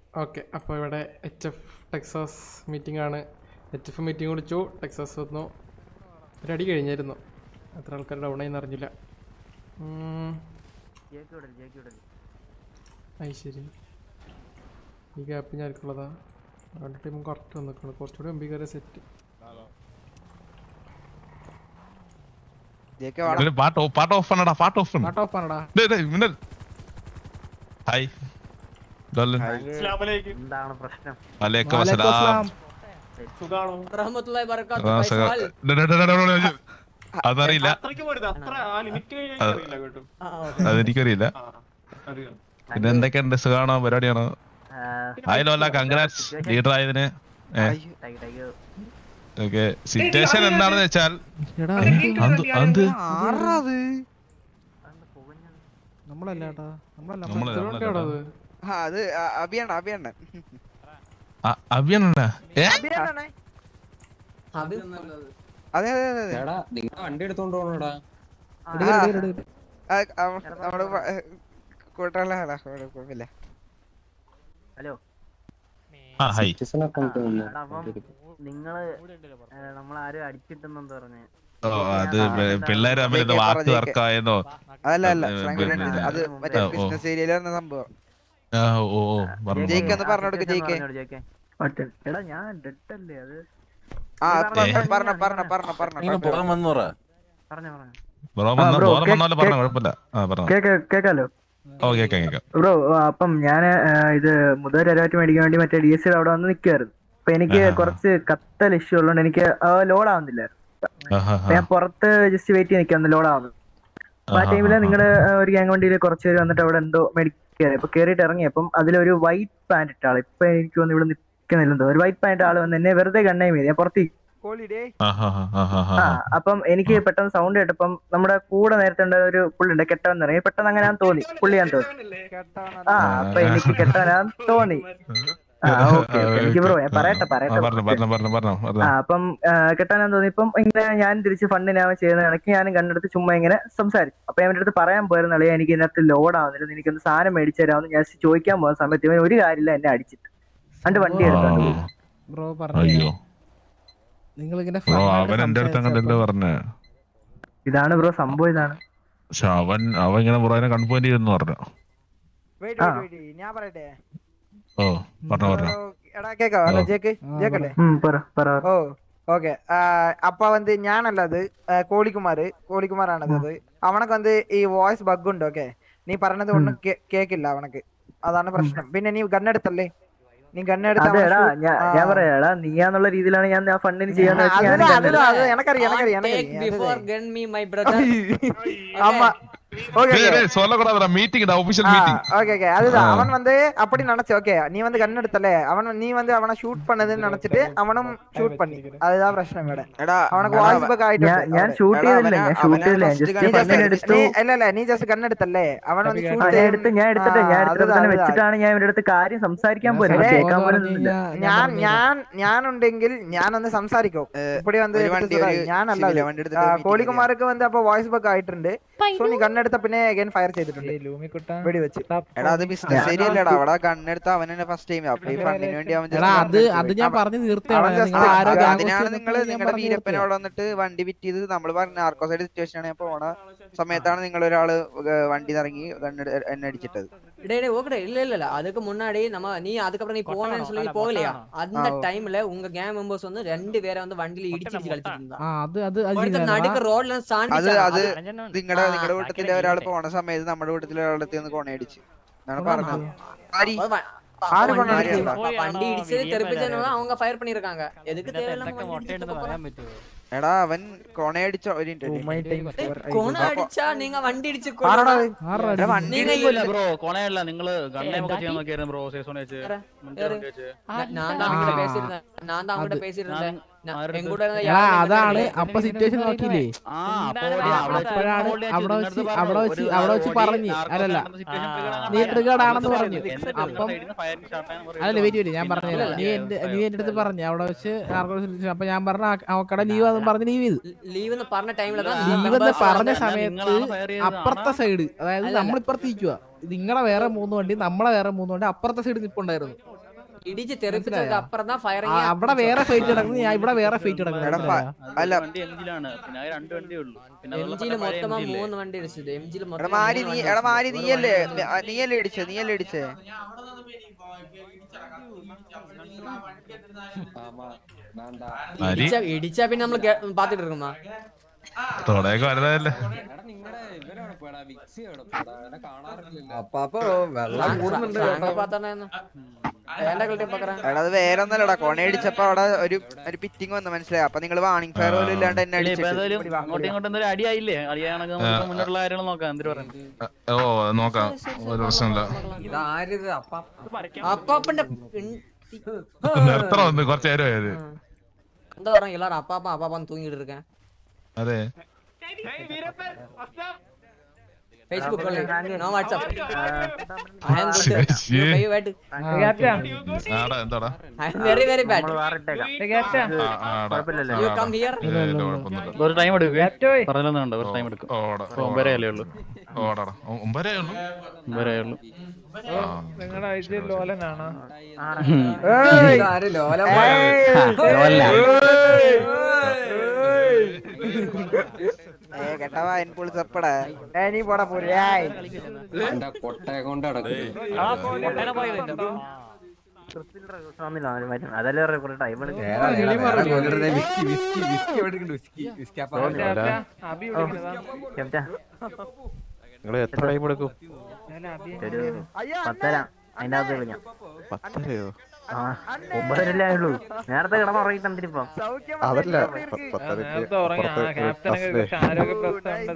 Okay അപ്പോൾ ഇവിടെ H F Texas meeting ആണ് എച്ച് എഫ് മീറ്റിംഗ് വിളിച്ചു ടെക്സാസ് വന്നു ഒരടി കഴിഞ്ഞായിരുന്നു എത്ര ആൾക്കാർ ഡൗൺ ആയി അറിഞ്ഞില്ല ഉം, അത് ശരി ഈ ഗ്യാപ്പ് ഞാനിക്കുള്ളതാ രണ്ട് ടീമും കറക്റ്റ് വന്നിക്കണം കുറച്ചുകൂടി എം ബി കയറിയ സെറ്റ് ജെകെ വാടാ ഒരു പാട്ട് ഓഫ് പാട്ട് ഓഫ് பண்ணடா പാട്ട് ഓഫ് பண்ணு പാട്ട് ഓഫ് ആണടാ டேய் டேய் மின்னல் ஹாய் ഡോലൻ എന്താണ് പ്രശ്നം വലൈക്കും അസ്സലാം സുഖാണോ റഹ്മത്തുള്ളാഹി ആ, വബറകാതുഹു സക- ഫൈസൽ ഡേ, ഡേ, ഡേ, ഡേ, ഡേ, ഡേ, അതറിയില്ല അത്രയ്ക്ക് പോരുത് അത്ര ആ ലിമിറ്റ് കഴിഞ്ഞാൽ അത് അറിയില്ല കേട്ടോ ആ, ഓക്കേ. അതെനിക്കറിയില്ല ആ അറിയാം പിന്നെ എന്തൊക്കെയുണ്ട് സുഖാണോ പരിപാടിയാണോ ഹായ് ലോല കൺഗ്രാറ്റ്സ് ലീഡർ ആയതിന് ഓക്കെ സിറ്റുവേഷൻ എന്താണെന്ന് വെച്ചാൽ അത് അത് ആരാ അത് നമ്മളല്ല ഏട്ടാ നമ്മളല്ല നമ്മളല്ല, നമ്മളല്ല നമ്മളല്ല. അത് ആ, അത് അ- അഭിയാണ് അഭിയാണ് അഭിയണ്ണ ഏ അത് അതെ അതെ അതെ അതെ എടാ നിങ്ങൾ വണ്ടി എടുത്തോണ്ട് പോണോടാ ആ, അവ- നമ്മുടെ പ- ഏ, കൂട്ടുള്ള ആളാ അവിടെ കുഴപ്പമില്ല ഹലോ ആ ഹൈ സിറ്റിസൺ അക്കൗണ്ട് അപ്പം നിങ്ങള് നമ്മളാരും അടിച്ചിട്ടെന്നെന്ന് പറഞ്ഞ് ഓ അത് പിള്ളേര് തമ്മിൽ ഇത് വാക്ക് തർക്കമായെന്നോ അതല്ല അല്ല ഏ, ഫ്രാങ്ക് പിന്നെ- ഫ്രാങ്ക് അത് മറ്റേ ആ, ഓ. ബിസിനസ് ഏരിയയിൽ വരുന്ന സംഭവം ആ, ഓ ഓ പറഞ്ഞു ജയിക്ക് പറഞ്ഞു. ഒന്ന് പറഞ്ഞു കൊടുക്ക് ജയിക്ക് എടാ ഞാൻ ഡെഡ് അല്ലേ അത് ആ നീ പറഞ്ഞോ പറഞ്ഞോ, പറഞ്ഞോ നീ പറഞ്ഞോ പറഞ്ഞോ. പറഞ്ഞോ നിങ്ങൾ പറഞ്ഞോ പുറം വന്നു പറ പറഞ്ഞോ പറഞ്ഞോ ബ്രോ വന്ന ബ്രോ, ബോധം കേ- വന്നാലും പറഞ്ഞോ കേ- കുഴപ്പമില്ല ആ പറഞ്ഞോ കേക്കാലോ ഓ കേക്കാം കേക്കാം ബ്രോ അപ്പം ഞാൻ ഇത് മുതൽ അരവാറ്റ് മേടിക്കാൻ വേണ്ടി മറ്റേ ഡി എസ് അവിടെ വന്ന് നിൽക്കുമായിരുന്നു അപ്പൊ എനിക്ക് ആഹാ. കുറച്ച് കത്തൽ ഇഷ്യൂ ഉള്ളതുകൊണ്ട് എനിക്ക് ലോഡ് ആവുന്നില്ല ആഹാ, അപ്പൊ ഞാൻ പുറത്ത് ജസ്റ്റ് വെയിറ്റ് ചെയ്ത് നിൽക്കാൻ ലോഡ് ആവുന്നു അപ്പൊ ആ ആഹാ, ടൈമില് ആഹാ. നിങ്ങള് ഒരു ഗ്യാങ് വണ്ടിയിൽ കുറച്ച് പേര് വന്നിട്ട് അവിടെ എന്തോ മെഡിക്കൽ അപ്പൊ കേറിയിട്ട് ഇറങ്ങി അപ്പം അതിലൊരു വൈറ്റ് പാന്റ് ഇട്ട ആള് ഇപ്പൊ എനിക്ക് തോന്നുന്നു ഇവിടെ നിൽക്കുന്നില്ലെന്തോ ഒരു വൈറ്റ് പാന്റ് ആള് വന്ന് എന്നെ വെറുതെ കണ്ണേ മീതി ഞാൻ പുറത്ത് ആഹാ, ആഹാ, ആഹാ, ആ ആഹാ. അപ്പം എനിക്ക് പെട്ടെന്ന് സൗണ്ട് കേട്ടപ്പം നമ്മുടെ കൂടെ നേരത്തെ ഉണ്ടായ ഒരു പുള്ളിണ്ട് കെട്ടവൻ ഇറങ്ങി പെട്ടെന്ന് അങ്ങനെ ഞാൻ തോന്നി പുള്ളി ഞാൻ തോന്നി ആ അപ്പൊ എനിക്ക് കെട്ടവനാൻ തോന്നി ആ ഓക്കെ എനിക്ക് ബ്രോ ഞാൻ പറയട്ടെ ആ, പറയട്ടെ പറഞ്ഞോ പറഞ്ഞോ പറഞ്ഞോ പറഞ്ഞോ ആ പറഞ്ഞോ അപ്പം ആ, കെട്ടാൻ തോന്നി ഇപ്പം ഇങ്ങനെ ഞാൻ തിരിച്ച് ഫണ്ടിനാവും ചെയ്യുന്ന കണക്ക് ഞാനും കണ്ടെടുത്ത് ചുമ്മാ ഇങ്ങനെ സംസാരിച്ചു അപ്പൊ ഞാൻ അടുത്ത് പറയാൻ പോയിരുന്ന അളിയാ എനിക്ക് ഇതിനകത്ത് ലോഡ് ആവുന്നില്ല എനിക്കൊന്ന് സാധനം മേടിച്ചു തരാമെന്ന് ഞാൻ ചോദിക്കാൻ പോകുന്ന സമയത്ത് ഇവൻ ഒരു കാര്യമില്ല എന്നെ അടിച്ചിട്ട് രണ്ട് വണ്ടി എടുത്തോണ്ട് പോയി. ബ്രോ പറഞ്ഞു അയ്യോ നിങ്ങൾ ഇങ്ങനെ ബ്രോ അവൻ എന്റെ അടുത്ത് അങ്ങനല്ലോ പറഞ്ഞേ ഇതാണ് ബ്രോ സംഭവം ഇതാണ് പക്ഷെ അവൻ അവൻ ഇങ്ങനെ ബ്രോ അതിനെ കൺപോയിന്റ് ചെയ്യുന്നു പറഞ്ഞു ആ. ഞാൻ പറയട്ടെ ഓ പറഞ്ഞോ പറഞ്ഞോ എടാ കേക്കാ ഹലോ ഓ. ജേക്ക് ജേക്കല്ലേ ഉം, പറ പറ ஓ ஓகே அப்ப வந்து ஞானல்லது கோழிக்குமார் கோழிக்குமாரானது அது அவனுக்கு வந்து ഈ വോയിസ് ബഗ് ഉണ്ട് ഓക്കെ നീ പറഞ്ഞത് ഒന്നും കേ- കേക്കില്ല അവനക്ക് അതാണ് പ്രശ്നം പിന്നെ നീ ഗണ്ണെടുത്തല്ലേ നീ ഗണ്ണെടുത്ത് അതെ അവനെ എടാ shoot- ഞാൻ ഞാൻ ആ. പറയാ എടാ നീയാന്നുള്ള രീതിയിലാണ് ഞാൻ ആ ഫണ്ടിന് ചെയ്യാന്ന് വെച്ച് ഞാൻ அதுதான், அதுதான், அது எனக்கறிയാം எனக்கறிയാം Take எனക്കறிയാം before gun me my brother ஆமா ஓகே சொல்லக்கூடாதுடா meeting official meeting okay okay அதுதான் ஆ. அவன் வந்து அப்படி நினைச்சு ஓகே நீ வந்து கன் எடுத்தல அவன் நீ வந்து அவனை ஷூட் பண்ணதுன்னு நினைச்சிட்டு அவனும் ஷூட் பண்ணி அதுதான் பிரச்சனை மேடம் എടാ அவனுக்கு എടാ, வாய்ஸ் பக் ஆயிட்டு ഞാൻ ഞാൻ അവിടെ. ഷൂട്ട് എടാ, ചെയ്തില്ല അവനാ- ഞാൻ ഷൂട്ട് അവനാ ചെയ്തില്ല first ജസ്റ്റ് gun നീ just- ഫണ്ടിന് എടുത്തു നീ- അല്ല അല്ല നീ ജസ്റ്റ് കണ്ണെടുത്തല്ലേ അവൻ വന്ന് shoot ആ, ഞാൻ ചെയ്യാൻ- എടുത്ത് ഞാൻ എടുത്തിട്ട് ഞാൻ ആ, എടുത്തിട്ട് അതുതാ, തന്നെ അതുതാ. വെച്ചിട്ടാണ് ഞാൻ ഇവരുടെ അടുത്ത് കാര്യം സംസാരിക്കാൻ പോരുന്നത് ശരി. കേൾക്കാൻ പോലും നിന്നില്ല ഞാൻ ഞാൻ ഞാനുണ്ടെങ്കിൽ ഞാനൊന്ന് സംസാരിക്കും இப்படி வந்து ഒരു എടുത്ത് വണ്ടി സുധാ- ഒരു ഞാനല്ല civil അത്. വണ്ടി ആ, എടുത്തിട്ട് meeting കോളികുമാർക്ക് വന്ന് അപ്പൊ വോയിസ് ബഗ് ആയിട്ടുണ്ട് സോ നീ കണ്ണെടുത്ത പിന്നെ അഗൈൻ ഫയർ ചെയ്തിട്ടുണ്ട് വെടിവെച്ച് എടാ അത് ബിസിനസ് ഏരിയ അല്ലടാ അവിടെ കണ്ണെടുത്ത് അവൻ തന്നെ ഫസ്റ്റ് ടൈം അപ്പൊ ഈ ഫണ്ടിന് വേണ്ടി അവൻ just എടാ അത് കണ്ണെടുത്ത് അത് പോയി. ഞാൻ അവൻ- പറഞ്ഞു തീർത്തതാണ് അവൻ just- നിങ്ങൾ ആരോ അത് gang അതിനാണ് host നിങ്ങൾ ചെയ്തപ്പോൾ ഞാൻ നിങ്ങളുടെ പറഞ്ഞു വീരപ്പനെ തീർത്തതാണ്. അവിടെ വന്നിട്ട് വണ്ടി വിറ്റ് ചെയ്ത് നമ്മൾ പറഞ്ഞ ആർക്കോസൈഡ് സിറ്റുവേഷൻ ആണ് ഞാൻ പോണ സമയത്താണ് നിങ്ങൾ ഒരാള് ഏർ വണ്ടി ഇറങ്ങി കണ്ണെടു എന്നെ അടിച്ചിട്ടത് டேய் டேய் ஓகே இல்ல இல்ல இல்ல அதுக்கு முன்னாடி நம்ம நீ அதுக்கப்புறம் நீ போனேன்னு சொல்லி போகலையா அந்த ஆ, ஓ. டைம்ல உங்க கேங் மெம்பர்ஸ் வந்து ரெண்டு பேரை வந்து வண்டியில இடிச்சு இடிச்சு கழிச்சிட்டு இருந்தா ആ അത് അത് അത് ஒருத்தர் ശരിയാണ്. நடுக்க ரோட்ல അത് சாண்டிச்சு അത് നിങ്ങളുടെ ആ, നിങ്ങളുടെ കൂട്ടത്തിലെ ഒരാൾ പോണ സമയത്ത് നമ്മുടെ കൂട്ടത്തിലെ ഒരാളെത്തി ഒന്ന് കൊണയടിച്ച് എന്നാണ് പറഞ്ഞത് ആരി? ആര് വണ്ടി കൊണ്ടുവന്നു? ഇടിച്ച് വണ്ടി ഇടിച്ചത് തെറിപ്പിച്ചതിനാல அவங்க ഫയർ பண்ணிருக்காங்க എதுக்கு தேவையில்லாம வண்டி இடிச்சு போறாங்க? എടാ അവൻ കൊണയടിച്ച ഒരു minute, ഒരു minute. കൊണ അടിച്ചാ നീங்க വണ്ടി ഇടിച്ച് ആരോടാ കൊല്ലണം. അത്? ആരുടെ എടാ, അടി? വണ്ടി നിങ്ങൾ ഇടിച്ചില്ല. ബ്രോ കൊണയല്ല നിങ്ങള് ഗണ്ണേമൊക്കെ ചെയ്യാൻ നോക്കിയായിരുന്നു ബ്രോ സേസോനെ വെച്ച് ഏറെ, മറ്റേ ഏറെ. വണ്ടി വെച്ച് நான் தான் அவங்ககிட்ட ആ. பேசியிருந்தேன் நான் தான் அவங்ககிட்ட அது. பேசியிருந்தேன் நான் ആരുടെ என் கூட இருந்த എടാ யாருமே അതാണ് என்கிட்ட അപ്പൊ സിറ്റുവേഷൻ നോക്കിയില്ലേ ആ അപ്പൊ ആ, ഓടി അവിടെ അപ്പോഴാണ് ഓടി ഞാൻ അവിടെ ചെയ്തു. വെച്ച് നിങ്ങളുടെ അവിടെ പറഞ്ഞു, വെച്ച് ഒരു അവിടെ വെച്ച് ഓടി പറഞ്ഞ് ആർക്കോ അല്ലല്ല നടന്ന situation trigger ആണ് നീ പറഞ്ഞത്. trigger ആണെന്ന് എന്നിട്ട് പറഞ്ഞു. എന്നിട്ട് അപ്പം- നിങ്ങളുടെ side ന്ന് firing start ആയെന്ന് പറയുന്നു. അതല്ല വെരി വെരി ഞാൻ പിന്നെ പറഞ്ഞുതരാം അവിടെ നീ എന്റെ fire നീ എന്റെ അടുത്ത് പറഞ്ഞു അവിടെ വെച്ച് ആർക്കോ സിറ്റുവേഷൻ അപ്പൊ ഞാൻ പറഞ്ഞ അവക്കടെ ലീവ് ആണെന്ന് പറഞ്ഞ് ലീവ് ചെയ്തു ലീവ് എന്ന് പറഞ്ഞ ടൈമിൽ ഇല്ല, ലീവ് എന്ന് members പറഞ്ഞ വന്ന് സമയത്ത് നിങ്ങളാണ് fire ചെയ്തത്. അപ്പുറത്തെ സൈഡ് അതായത് അല്ലല്ല. നമ്മളിപ്പുറത്ത് നിൽക്കുക നിങ്ങളെ വേറെ മൂന്ന് വണ്ടി നമ്മളെ വേറെ മൂന്ന് വണ്ടി അപ്പുറത്തെ സൈഡ് നിൽപ്പുണ്ടായിരുന്നു ഇടിച്ച് തെറിപ്പിച്ചത് അപ്പുറം ആ, ഫയറിങ് അവിടെ വേറെ ഫൈറ്റ് നടക്കുന്നു ഞാൻ ഇവിടെ വേറെ ഫൈറ്റ് നടക്കുന്നു എടാ, മനസ്സിലായോ? അല്ല. വണ്ടി എംജിലാണ് പിന്നെ ആ രണ്ട് വണ്ടിയേ ഉള്ളൂ പിന്നെ എം അതുള്ള ജിയിൽ പഴയ മൊത്തം MG ഇല്ലേ? മൂന്ന് വണ്ടി ഇടിച്ചത് എം ജിയിൽ എടാ മൊത്തം മാരി മൂന്ന് നീ വണ്ടി എടാ മാരി ഇടിച്ചത്. നീയല്ലേ ഒരു വണ്ടി ആ, നീയല്ലേ ഇടിച്ചേ നീയല്ലേ ഇടിച്ചേ അരി ഇടിച്ച ഇടിച്ചാ പിന്നെ നമ്മൾ പാത്തിട്ട് இருக்குமா തുടയൊക്കെ വലുതല്ലേ നിങ്ങളുടെ ഇവരെവിടെ പോയടാ വിക്സി എവിടെ പോയടാ എന്നെ കാണാറില്ലല്ലോ അപ്പൊ വെള്ളം കൂടുന്നുണ്ട് കേട്ടോ പാത്താണെന്ന് വേണ്ട കളി പക്കറ എടാ അത് വേറെ ഒന്നല്ലടാ കൊണയടിച്ചപ്പോ അവിടെ ഒരു ഒരു പിറ്റിങ് വന്നു മനസ്സിലായി അപ്പൊ നിങ്ങൾ വാണിംഗ് ഫയർ പോലും ഇല്ലാണ്ട് എന്നെ ഇല്ല, ഇപ്പൊ അടിച്ചു എന്തായാലും അങ്ങോട്ടും ഇങ്ങോട്ടും എന്തായാലും അടിയായില്ലേ അടിയാണെങ്കിൽ നമുക്ക് മുന്നോട്ടുള്ള കാര്യങ്ങൾ നോക്കാം എന്തിനു പറയുന്നത് ഓ നോക്കാം ഒരു പ്രശ്നമില്ല ഇതാരിത് അപ്പ അപ്പാപ്പന്റെ നിർത്തണം ഒന്ന് കുറച്ച് നേരമായത് എന്താ പറഞ്ഞ എല്ലാരും അപ്പാപ്പ അപ്പാപ്പ തൂങ്ങിട്ട് இருக்கேன் അതെ Facebook only. No WhatsApp. I am good. ശരി. You pay wait. ആടാ എന്താടാ I am very very bad. ആ, ആടാ. You come here. ഇല്ല, ഇല്ല, കുഴപ്പമൊന്നുമില്ല. കുറച്ച് ടൈം എടുക്കും പറഞ്ഞൊന്നും കുറച്ച് ടൈം എടുക്കും ഓടാ ഒമ്പതര അല്ലേ ഉള്ളൂ ഓടാടാ ഒ- ഒമ്പതരേ ഉള്ളൂ ഒമ്പതര ഉള്ളൂ ആ. ആര് ലോല ഏ കേട്ടവാ എൻപുൾ ചെപ്പടാ ഏ നീ പോടാ പോരായ് എന്റെ കൊട്ടയെ കൊണ്ട് നടക്കുന്നു അതല്ലേ കുറെ ടൈം വിസ്കി വിസ്കി വിസ്കി എവിടെ ഇരിക്കുന്നു വിസ്കി വിസ്കി അപ്പ നിങ്ങൾ എത്ര ടൈം എടുക്കും ഒരു പത്തര അതിന്റെ അകത്ത് വിളിക്കാം പത്തരയോ ആ ഒമ്പതരല്ലേ ആയുള്ളൂ നേരത്തെ കിടന്നുറങ്ങിട്ടിപ്പം അതല്ല പ- പത്തരക്ക് അപ്പുറത്ത് ഒരു ബസ്സില്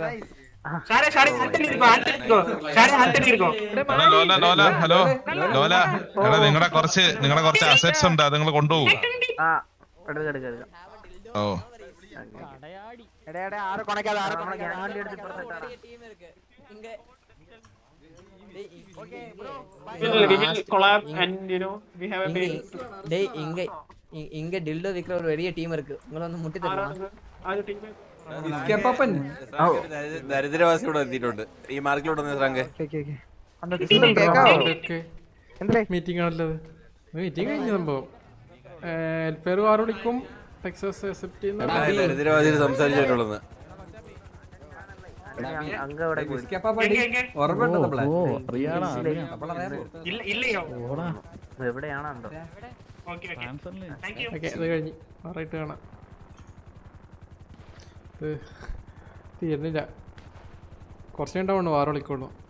എടാ, ലോല ലോല ഹലോ ലോല എടാ നിങ്ങളുടെ കുറച്ച് നിങ്ങളുടെ കുറച്ച് അസറ്റ്സ് ഉണ്ട് അത് നിങ്ങൾ കൊണ്ടുപോകും ആ എടുക്ക എടുക്ക എടുക്ക ഓ എടാ എടാ ആറ് കൊണക്കാതെ ആറ് നമ്മളെ കൊണക്കാതെ ഗ്യാങ് വണ്ടി എടുത്ത് ഇപ്പുറത്തിട്ടാ team இருக்கு. இங்க டேய், இங்க- இங்க- டேய், இங்க இ- இங்க டில்டோ விக்கிற ஒரு பெரிய டீம் இருக்கு உங்களை வந்து முட்டி தருமா വിസ്കി അപ്പാപ്പൻ ദരിദ്രവാസി ഇവിടെ എത്തിയിട്ടുണ്ട് ഈ മാർക്കിലോട്ട് ശ്രങ്ക് കേക്കാവോ ഓക്കെ എന്തേ മീറ്റിംഗ് ആണല്ലോ മീറ്റിംഗ് കഴിഞ്ഞ സംഭവം ഹെൽപ്പർ വാർ വിളിക്കും ടെക്സസ് അക്സെപ്റ്റ് ചെയ്യുന്ന ദരിദ്രവാസിയിൽ സംസാരിച്ചിട്ടുള്ളത് അങ്ക അവിടെ പോയി വിസ്കി അപ്പാപ്പൻ ഉറപ്പുണ്ടോ നമ്മളെ ഓ അറിയാടാ അറിയാം നമ്മളറിയാമോ ഓടാ എവിടെയാണോ എന്തോ ട്രാൻസ്ഫറില് ഓക്കെ അത് കഴിഞ്ഞ് മാറിയിട്ട് കാണാം ഇത് തീരുന്നില്ല കുറച്ച് ഉണ്ടാവുള്ളൂ വാറ് വിളിക്കുള്ളൂ